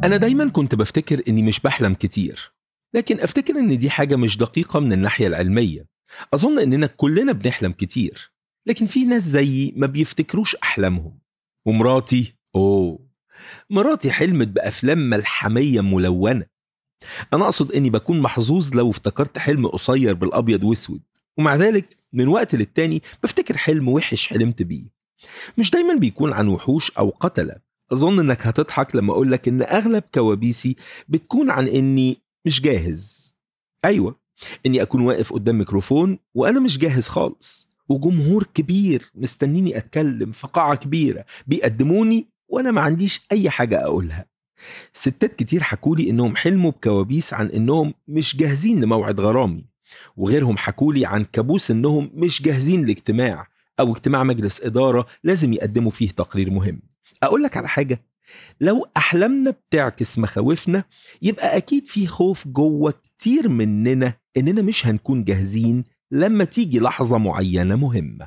أنا دايما كنت بفتكر إني مش بحلم كتير لكن أفتكر إن دي حاجة مش دقيقة من الناحية العلمية أظن إننا كلنا بنحلم كتير لكن في ناس زيي ما بيفتكروش أحلامهم ومراتي أوه مراتي حلمت بأفلام ملحمية ملونة أنا أقصد إني بكون محظوظ لو افتكرت حلم قصير بالأبيض وأسود ومع ذلك من وقت للتاني بفتكر حلم وحش حلمت بيه مش دايما بيكون عن وحوش أو قتلة أظن إنك هتضحك لما أقولك إن أغلب كوابيسي بتكون عن إني مش جاهز أيوة إني أكون واقف قدام ميكروفون وأنا مش جاهز خالص وجمهور كبير مستنيني أتكلم في قاعة كبيرة بيقدموني وأنا ما عنديش أي حاجة أقولها ستات كتير حكولي إنهم حلموا بكوابيس عن إنهم مش جاهزين لموعد غرامي وغيرهم حكولي عن كابوس إنهم مش جاهزين لاجتماع أو اجتماع مجلس إدارة لازم يقدموا فيه تقرير مهم أقول لك على حاجة لو أحلامنا بتعكس مخاوفنا يبقى أكيد في خوف جوه كتير مننا إننا مش هنكون جاهزين لما تيجي لحظة معينة مهمة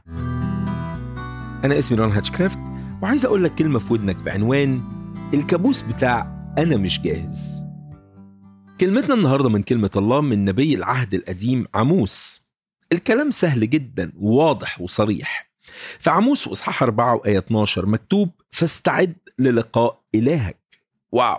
أنا اسمي رون هاتشكرافت وعايز أقول لك كلمة في ودنك بعنوان الكابوس بتاع أنا مش جاهز كلمتنا النهاردة من كلمة الله من نبي العهد القديم عموس الكلام سهل جدا وواضح وصريح في عموس وإصحاح 4 وآية 12 مكتوب فاستعد للقاء إلهك واو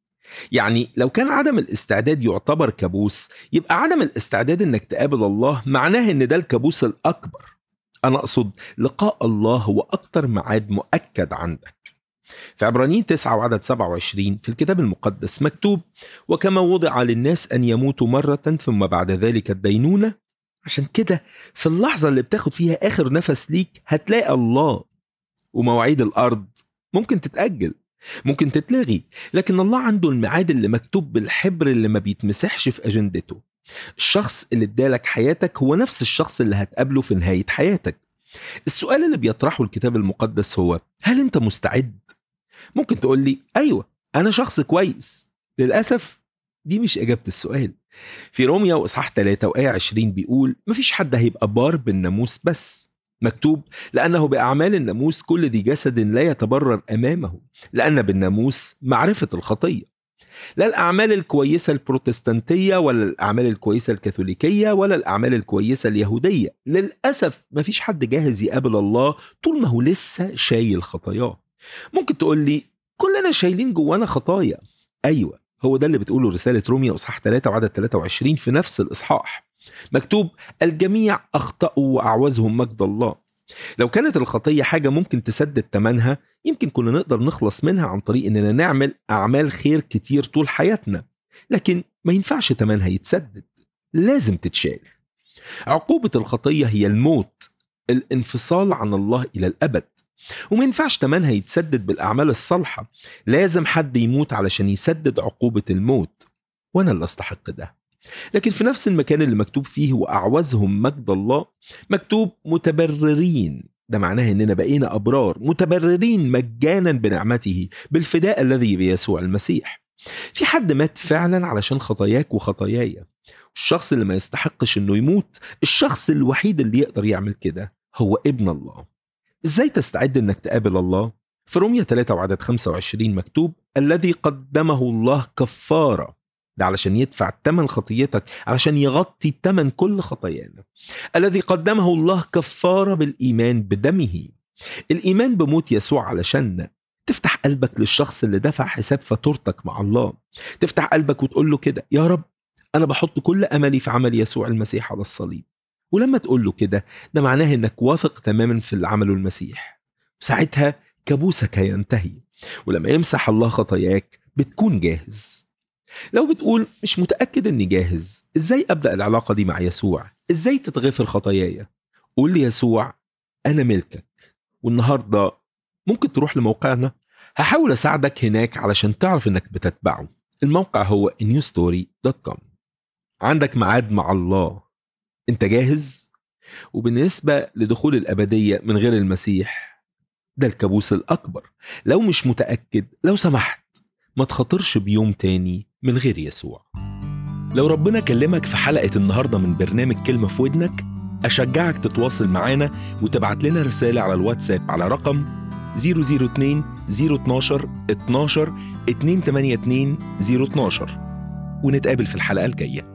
يعني لو كان عدم الاستعداد يعتبر كابوس يبقى عدم الاستعداد انك تقابل الله معناه ان ده الكابوس الاكبر انا اقصد لقاء الله هو اكتر ميعاد مؤكد عندك في عبرانيين 9 وعدد 27 في الكتاب المقدس مكتوب وكما وضع للناس ان يموتوا مره ثم بعد ذلك الدينونه عشان كده في اللحظه اللي بتاخد فيها اخر نفس ليك هتلاقي الله ومواعيد الارض ممكن تتاجل ممكن تتلغي لكن الله عنده الميعاد اللي مكتوب بالحبر اللي ما بيتمسحش في أجندته الشخص اللي ادالك حياتك هو نفس الشخص اللي هتقابله في نهاية حياتك السؤال اللي بيطرحه الكتاب المقدس هو هل انت مستعد؟ ممكن تقول لي أيوة أنا شخص كويس للأسف دي مش إجابة السؤال في روميا وإصحاح 3 وآية 20 بيقول مفيش حد هيبقى بار بالناموس بس مكتوب لأنه بأعمال الناموس كل ذي جسد لا يتبرر أمامه لأن بالناموس معرفة الخطية لا الأعمال الكويسة البروتستانتية ولا الأعمال الكويسة الكاثوليكية ولا الأعمال الكويسة اليهودية للأسف مفيش حد جاهز يقابل الله طول ما هو لسه شايل خطاياه ممكن تقول لي كلنا شايلين جوانا خطايا أيوة هو ده اللي بتقوله رسالة روميا إصحاح 3 وعدد 23 في نفس الإصحاح مكتوب الجميع أخطأوا وأعوزهم مجد الله لو كانت الخطية حاجة ممكن تسدد تمنها يمكن كنا نقدر نخلص منها عن طريق إننا نعمل أعمال خير كتير طول حياتنا لكن ما ينفعش تمنها يتسدد لازم تتشال عقوبة الخطية هي الموت الانفصال عن الله إلى الأبد وما ينفعش تمنها يتسدد بالأعمال الصالحة لازم حد يموت علشان يسدد عقوبة الموت وأنا اللي أستحق ده لكن في نفس المكان اللي مكتوب فيه وأعوزهم مجد الله مكتوب متبررين ده معناه اننا بقينا ابرار متبررين مجانا بنعمته بالفداء الذي بيسوع المسيح في حد مات فعلا علشان خطاياك وخطاياي الشخص اللي ما يستحقش انه يموت الشخص الوحيد اللي يقدر يعمل كده هو ابن الله ازاي تستعد انك تقابل الله في رومية 3 وعدد 25 مكتوب الذي قدمه الله كفاره ده علشان يدفع تمن خطيتك علشان يغطي تمن كل خطايانا الذي قدمه الله كفارة بالإيمان بدمه الإيمان بموت يسوع علشاننا تفتح قلبك للشخص اللي دفع حساب فاتورتك مع الله تفتح قلبك وتقول له كده يا رب أنا بحط كل أملي في عمل يسوع المسيح على الصليب ولما تقول له كده ده معناه إنك واثق تماما في اللي عمله المسيح ساعتها كابوسك هينتهي ولما يمسح الله خطاياك بتكون جاهز لو بتقول مش متأكد إني جاهز إزاي أبدأ العلاقة دي مع يسوع إزاي تتغفر خطاياي قول لي يسوع أنا ملكك والنهاردة ممكن تروح لموقعنا هحاول أساعدك هناك علشان تعرف إنك بتتبعه الموقع هو newstory.com عندك ميعاد مع الله أنت جاهز؟ وبالنسبة لدخول الأبدية من غير المسيح ده الكابوس الأكبر لو مش متأكد لو سمحت ما تخاطرش بيوم تاني من غير يسوع لو ربنا كلمك في حلقة النهاردة من برنامج كلمة في ودنك أشجعك تتواصل معانا وتبعت لنا رسالة على الواتساب على رقم 002 012 12 282 012 ونتقابل في الحلقة الجاية